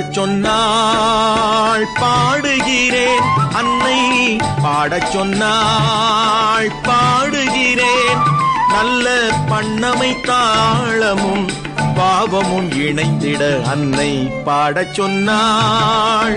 பாடச் சொன்னாள் பாடுகிறேன் அன்னை பாடச் சொன்னாள் பாடுகிறேன் நல்ல பண்ணமை தாளமும் பாவமும் இணைந்திட அன்னை பாடச் சொன்னாள்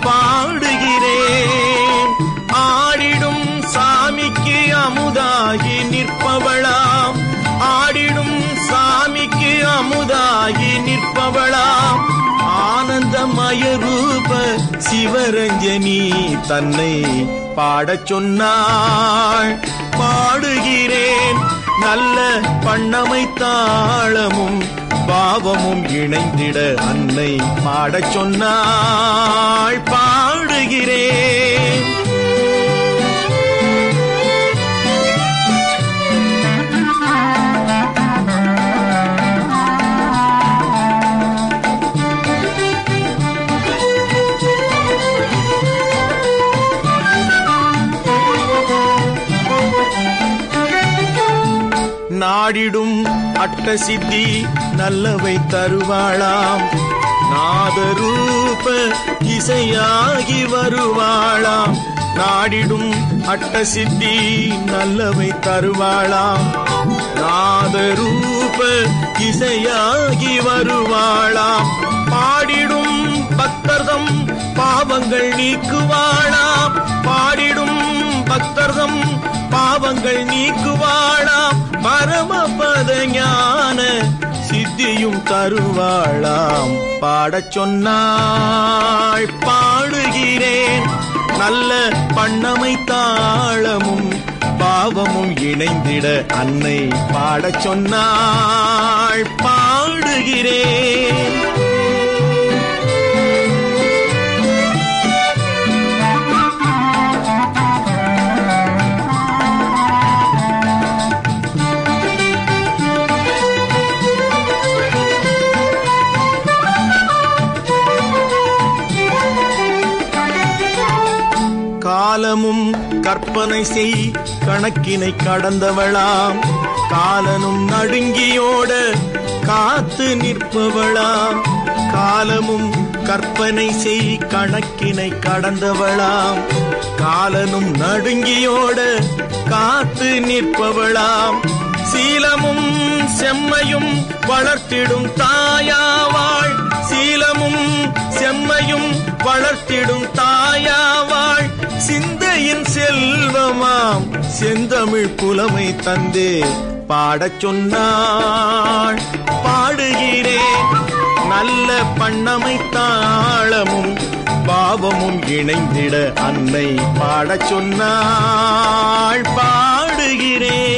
பாடுகிறேன் ஆடிடும் சாமிக்கு அமுதாகி நிற்பவளாம் ஆடிடும் சாமிக்கு அமுதாகி நிற்பவளாம் ஆனந்தமய ரூப சிவரஞ்சனி தன்னை பாடச் சொன்னாள் பாடுகிறேன் நல்ல பண்ணமை தாளமும் பாவமும் இணைந்திட அன்னை பாடச் சொன்னாள் பாடுகிறேன் நாடிடும் அட்ட சித்தி நல்லவை தருவாளாம் நாதரூப இசையாகி வருவாளாம் நாடிடும் அட்ட சித்தி நல்லவை தருவாளாம் நாதரூப இசையாகி வருவாளாம் பாடிடும் பக்தர்தம் பாவங்கள் நீக்குவாளாம் பாடிடும் பக்தர்தம் பாவங்கள் நீக்குவாளாம் பரமபத ஞான சித்தியும் தருவாளாம் பாடச் சொன்னாள் பாடுகிறேன் நல்ல பண்ணமை தாளமும் பாவமும் இணைந்திட அன்னை பாடச் சொன்னாள் பாடுகிறேன் காலமும் கற்பனை செய் கணக்கினை கடந்தவளாம் காலனும் நடுங்கியோட காத்து நிற்பவளாம் காலமும் கற்பனை செய் கணக்கினை கடந்தவளாம் காலனும் நடுங்கியோட காத்து நிற்பவளாம் சீலமும் செம்மையும் வளர்த்திடும் தாயாவாள் சீலமும் செம்மையும் வளர்த்திடும் தாயாவாள் சிந்தையின் செல்வமாம் செந்தமிழ் புலமை தந்தே பாடச் சொன்னாள் பாடுகிறேன் நல்ல பண்ணமை தாளமும் பாவமும் இணைந்திட அன்னை பாடச் சொன்னாள் பாடுகிறேன்